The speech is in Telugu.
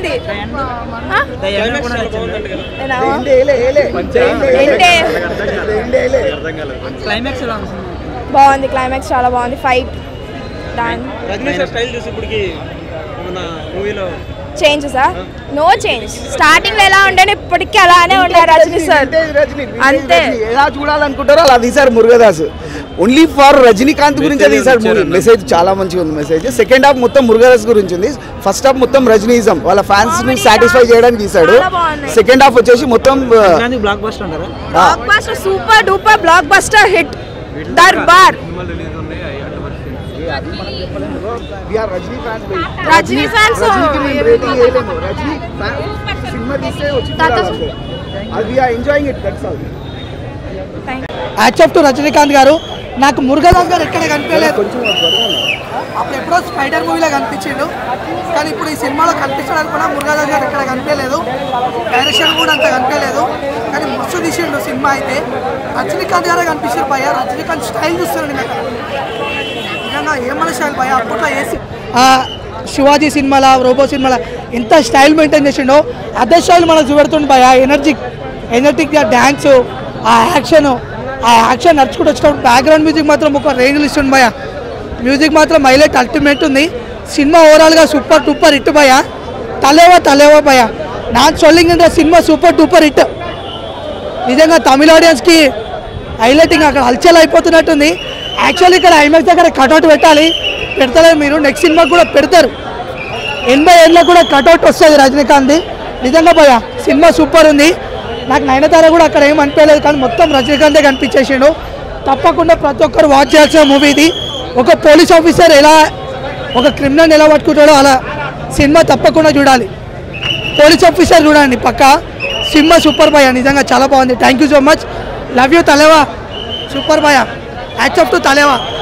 ఆ? ఏనా? ఏంటే? క్లైమాక్స్ ఎలా ఉంది బాగుంది క్లైమాక్స్ చాలా బాగుంది fight dance Rajini sir style చూసి ఇప్పటికి మన మూవీలో చేంజెసా నో చేంజ్ స్టార్టింగ్ లో ఎలా ఉండేది ఇప్పటికీ అలానే ఉండారు రజనీ సార్ అంతే. ఎలా చూడాలనుకుంటారో అలా తీశారు మురుగదాస్ ఓన్లీ ఫర్ రజనీకాంత్ గురించి Message తీశారు మూవీ ఇచ్చారన్న. మెసేజ్ చాలా మంచిగా ఉంది మెసేజ్ సెకండ్ హాఫ్ మొత్తం మురుగదాస్ గురించి ఉంది ఫస్ట్ హాఫ్ మొత్తం రజనీజం వాళ్ళ ఫ్యాన్స్ ని Comedy సాటిస్ఫై చేయడానికి తీశాడు చాలా బాగున్నాయి. సెకండ్ హాఫ్ వచ్చేసి మొత్తం బ్లాక్ బస్టర్ అంటారా blockbuster super duper blockbuster hit Darbar Rajini fans Rajini fans. Rajini cinema తీస్తే వచ్చి తాత అది enjoying it that's all hats to Rajinikanth గారు నాకు మురుగదాస్ గారు ఎక్కడ కనిపించలేదు అప్పుడు ఎప్పుడో స్పైడర్ మూవీలో కనిపించిండు కానీ ఇప్పుడు ఈ సినిమాలో కనిపించడానికి కూడా మురుగదాస్ గారు ఎక్కడ కనిపించలేదు డైరెక్షన్ కూడా అంత కనిపించలేదు కానీ మస్తు తీసిండు సినిమా అయితే రజనీకాంత్ గారే కనిపించారు భయ రజనీకాంత్ స్టైల్ చూస్తారండి నాకు నిజంగా ఏమన్నా స్టైల్ భయ అప్పట్లో వేసి శివాజీ సినిమాల రోబో సినిమాల ఎంత స్టైల్ మెయింటైన్ చేసిండో అదే స్టైల్ మనకు చూపెడుతుంది భయ ఎనర్జీ ఎనర్జిక్ డ్యాన్స్ ఆ యాక్షన్ ఆ యాక్షన్ నడుచుకుంటూ వచ్చినప్పుడు బ్యాక్గ్రౌండ్ మ్యూజిక్ మాత్రం ఒక రేంజ్ ఇస్తుంది భయ మ్యూజిక్ మాత్రం హైలైట్ అల్టిమేట్ ఉంది సినిమా ఓవరాల్గా సూపర్ టూపర్ హిట్ భయ తలేవా తలేవా భయ నాన్ సొల్లింగ్ అంటే సినిమా సూపర్ టూపర్ హిట్ నిజంగా తమిళ ఆడియన్స్కి హైలైటింగ్ అక్కడ హల్చల్ అయిపోతున్నట్టుంది యాక్చువల్లీ ఇక్కడ ఐమాక్స్ దగ్గర కటౌట్ పెట్టాలి పెడతలేదు మీరు నెక్స్ట్ సినిమా కూడా పెడతారు ఎనభై ఏళ్ళకి కూడా కటౌట్ వస్తుంది రజనీకాంత్ నిజంగా పోయా సినిమా సూపర్ ఉంది నాకు నయనతార కూడా అక్కడ ఏం అనిపించలేదు కానీ మొత్తం రజనీకాంతే కనిపించేసిండు తప్పకుండా ప్రతి ఒక్కరు వాచ్ చేయాల్సిన మూవీ ఇది ఒక పోలీస్ ఆఫీసర్ ఎలా ఒక క్రిమినల్ ఎలా పట్టుకుంటాడో అలా సినిమా తప్పకుండా చూడాలి పోలీస్ ఆఫీసర్ చూడండి పక్క సినిమా సూపర్ బాయ్ నిజంగా చాలా బాగుంది thank you so much love you Thalaiva super boy hats off to తలేవా